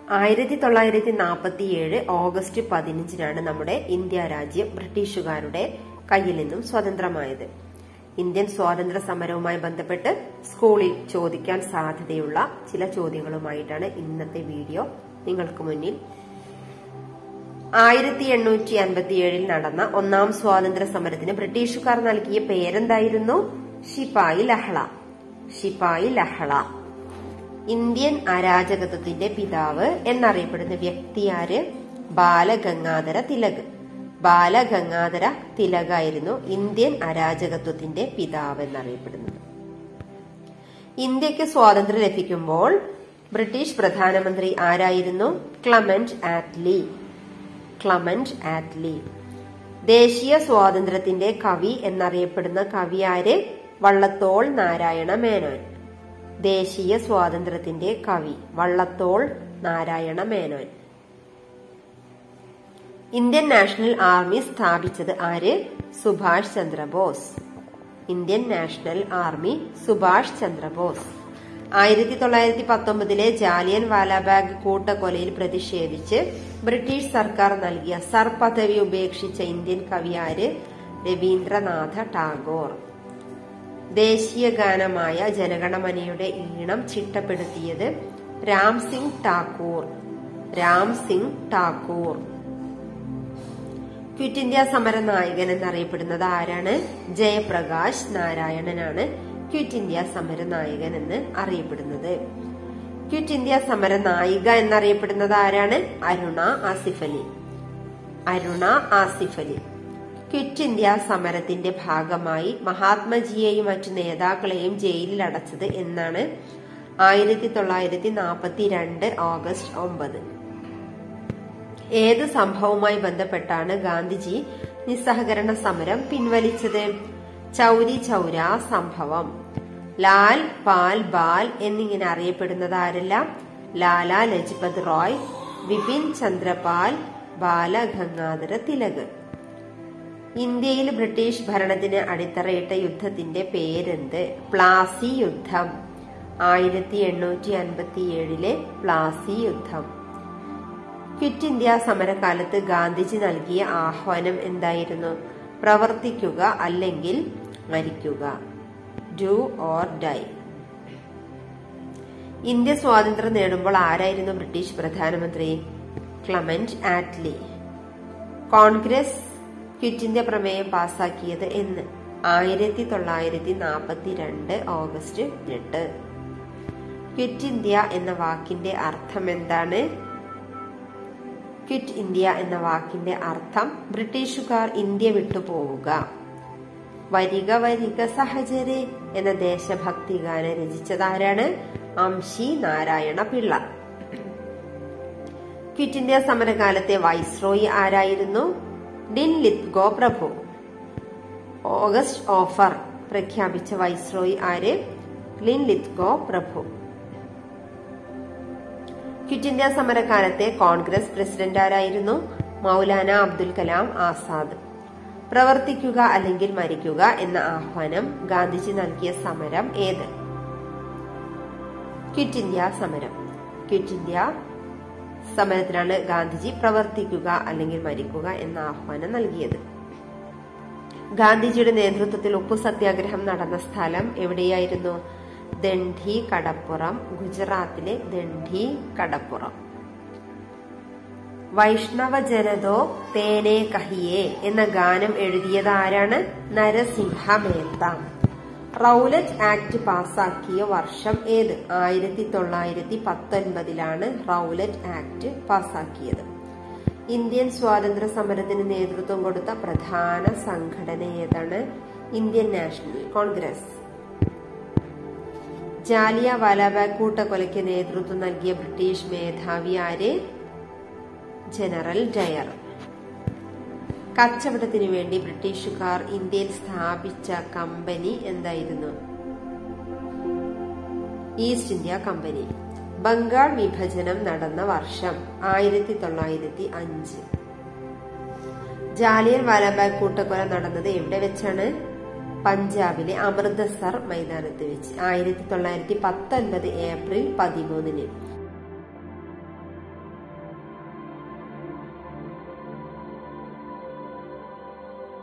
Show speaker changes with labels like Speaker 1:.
Speaker 1: ആയിരത്തി തൊള്ളായിരത്തി നാൽപ്പത്തി ഏഴ് ഓഗസ്റ്റ് പതിനഞ്ചിനാണ് നമ്മുടെ ഇന്ത്യ രാജ്യം ബ്രിട്ടീഷുകാരുടെ കയ്യിൽ നിന്നും സ്വതന്ത്രമായത് ഇന്ത്യൻ സ്വാതന്ത്ര്യ സമരവുമായി ബന്ധപ്പെട്ട് സ്കൂളിൽ ചോദിക്കാൻ സാധ്യതയുള്ള ചില ചോദ്യങ്ങളുമായിട്ടാണ് ഇന്നത്തെ വീഡിയോ നിങ്ങൾക്ക് മുന്നിൽ ആയിരത്തി എണ്ണൂറ്റി അൻപത്തി ഏഴിൽ നടന്ന ഒന്നാം സ്വാതന്ത്ര്യ സമരത്തിന് ബ്രിട്ടീഷുകാർ നൽകിയ പേരെന്തായിരുന്നു ശിപായി ലഹള ശിപായി ലഹള ഇന്ത്യൻ അരാജകത്വത്തിന്റെ പിതാവ് എന്നറിയപ്പെടുന്ന വ്യക്തിയാര് ബാലഗംഗാധര തിലക് ബാലഗംഗാധര തിലകായിരുന്നു ഇന്ത്യൻ അരാജകത്വത്തിന്റെ പിതാവ് എന്നറിയപ്പെടുന്നത് ഇന്ത്യക്ക് സ്വാതന്ത്ര്യം ലഭിക്കുമ്പോൾ ബ്രിട്ടീഷ് പ്രധാനമന്ത്രി ആരായിരുന്നു ക്ലമന്റ് ആറ്റ്ലി ക്ലമന്റ് ആറ്റ്ലി ദേശീയ സ്വാതന്ത്ര്യത്തിന്റെ കവി എന്നറിയപ്പെടുന്ന കവിയാര് വള്ളത്തോൾ നാരായണ മേനോൻ ദേശീയ സ്വാതന്ത്ര്യത്തിന്റെ കവി Vallathol Narayana Menon Indian national army സ്ഥാപിച്ചത് ആര് Subhash Chandrabose Indian national army Subhash Chandrabose ആയിരത്തി തൊള്ളായിരത്തി പത്തൊമ്പതിലെ ജാലിയൻ വാലാബാഗ് കൂട്ടക്കൊലയിൽ പ്രതിഷേധിച്ച് ബ്രിട്ടീഷ് സർക്കാർ നൽകിയ സർ പദവി ഉപേക്ഷിച്ച ഇന്ത്യൻ കവിയാര് രവീന്ദ്രനാഥ ടാഗോർ ദേശീയ ഗാനമായ ജനഗണമനയുടെ ഈണം ചിട്ടപ്പെടുത്തിയത് രാം സിംഗ് ടാക്കൂർ രാം സിംഗ് ടാക്കൂർ ക്വിറ്റ് ഇന്ത്യ സമര നായകൻ എന്നറിയപ്പെടുന്നത് ആരാണ് ജയപ്രകാശ് നാരായണനാണ് ക്വിറ്റ് ഇന്ത്യ സമര നായകൻ എന്ന് അറിയപ്പെടുന്നത് ക്വിറ്റ് ഇന്ത്യ സമര നായിക എന്നറിയപ്പെടുന്നത് ആരാണ് അരുണ ആസിഫ് അലി അരുണ ആസിഫ് അലി ക്വിറ്റ് ഇന്ത്യ സമരത്തിന്റെ ഭാഗമായി മഹാത്മജിയെയും മറ്റു നേതാക്കളെയും ജയിലിൽ അടച്ചത് എന്നാണ് ആയിരത്തി തൊള്ളായിരത്തി നാൽപ്പത്തി രണ്ട് ഓഗസ്റ്റ് ഒമ്പത് ഏത് സംഭവവുമായി ബന്ധപ്പെട്ടാണ് ഗാന്ധിജി നിസ്സഹകരണ സമരം പിൻവലിച്ചത് ചൌരി ചൌര സംഭവം ലാൽ പാൽ ബാൽ എന്നിങ്ങനെ അറിയപ്പെടുന്നത് ആരല്ല ലാല ലജ്പത് റോയ് വിപിൻ ചന്ദ്രപാൽ ബാലഗംഗാധര തിലക് ഇന്ത്യയിൽ ബ്രിട്ടീഷ് ഭരണത്തിന് അടിത്തറയിട്ട യുദ്ധത്തിന്റെ പേരെന്ത് പ്ലാസി യുദ്ധം ആയിരത്തി എണ്ണൂറ്റി അൻപത്തി ഏഴിലെ പ്ലാസി യുദ്ധം ക്വിറ്റ് ഇന്ത്യ സമരകാലത്ത് ഗാന്ധിജി നൽകിയ ആഹ്വാനം എന്തായിരുന്നു പ്രവർത്തിക്കുക അല്ലെങ്കിൽ മരിക്കുക ഡു ഓർ ഡൈ ഇന്ത്യ സ്വാതന്ത്ര്യം നേടുമ്പോൾ ആരായിരുന്നു ബ്രിട്ടീഷ് പ്രധാനമന്ത്രി Clement Attlee Congress quit India പ്രമേയം പാസാക്കിയത് എന്ന് ആയിരത്തി തൊള്ളായിരത്തി നാൽപ്പത്തി രണ്ട് ഓഗസ്റ്റ് എട്ട് ക്വിറ്റ് ഇന്ത്യ എന്ന വാക്കിന്റെ അർത്ഥം എന്താണ് ക്വിറ്റ് ഇന്ത്യ എന്ന വാക്കിന്റെ അർത്ഥം ബ്രിട്ടീഷുകാർ ഇന്ത്യ വിട്ടു പോവുക വരിക വരിക സഹചരെ എന്ന ദേശഭക്തി ഗാനം രചിച്ചതാരാണ് അംശി നാരായണ പിള്ള ക്വിറ്റ് ഇന്ത്യ സമരകാലത്തെ വൈസ്രോയി ആരായിരുന്നു ഡിൻ ലിത്ഗോ പ്രഭു ഓഗസ്റ്റ് ഓഫർ പ്രഖ്യാപിച്ച വൈസ്രോയി ആര് ലിൻ ലിത്ഗോ പ്രഭു ക്വിറ്റ് ഇന്ത്യ സമരകാലത്തെ കോൺഗ്രസ് പ്രസിഡന്റ് ആരായിരുന്നു മൗലാന അബ്ദുൽ കലാം ആസാദ് പ്രവർത്തിക്കുക അല്ലെങ്കിൽ മരിക്കുക എന്ന ആഹ്വാനം ഗാന്ധിജി നൽകിയ സമരം ഏത് ക്വിറ്റ് ഇന്ത്യ സമരം ക്വിറ്റ് ഇന്ത്യ സമരത്തിലാണ് ഗാന്ധിജി പ്രവർത്തിക്കുക അല്ലെങ്കിൽ മരിക്കുക എന്ന ആഹ്വാനം നൽകിയത് ഗാന്ധിജിയുടെ നേതൃത്വത്തിൽ ഉപ്പു സത്യാഗ്രഹം നടന്ന സ്ഥലം എവിടെയായിരുന്നു ദണ്ഡി കടപ്പുറം ഗുജറാത്തിലെ ദണ്ഡി കടപ്പുറം വൈഷ്ണവ ജനതോ തേനെ കഹിയെ എന്ന ഗാനം എഴുതിയത് ആരാണ് നരസിംഹ മേത്ത റൌലറ്റ് ആക്ട് പാസാക്കിയ വർഷം ഏത് ആയിരത്തി തൊള്ളായിരത്തി പത്തൊൻപതിലാണ് റൌലറ്റ് ആക്ട് പാസാക്കിയത് ഇന്ത്യൻ സ്വാതന്ത്ര്യ സമരത്തിന് നേതൃത്വം കൊടുത്ത പ്രധാന സംഘടന ഏതാണ് ഇന്ത്യൻ നാഷണൽ കോൺഗ്രസ് ജാലിയ വാലാബാഗ് കൂട്ടക്കൊലയ്ക്ക് നേതൃത്വം നൽകിയ ബ്രിട്ടീഷ് മേധാവി ആര് ജനറൽ ഡയർ കച്ചവടത്തിനു വേണ്ടി ബ്രിട്ടീഷുകാർ ഇന്ത്യയിൽ സ്ഥാപിച്ച കമ്പനി എന്തായിരുന്നു ഈസ്റ്റ് ഇന്ത്യ കമ്പനി ബംഗാൾ വിഭജനം നടന്ന വർഷം ആയിരത്തി തൊള്ളായിരത്തി അഞ്ച് ജാലിയൻ വാലാബാഗ് കൂട്ടക്കൊല നടന്നത് എവിടെ വെച്ചാണ് പഞ്ചാബിലെ അമൃതസർ മൈതാനത്ത് വെച്ച് ആയിരത്തി തൊള്ളായിരത്തി പത്തൊൻപത് ഏപ്രിൽ പതിമൂന്നിന്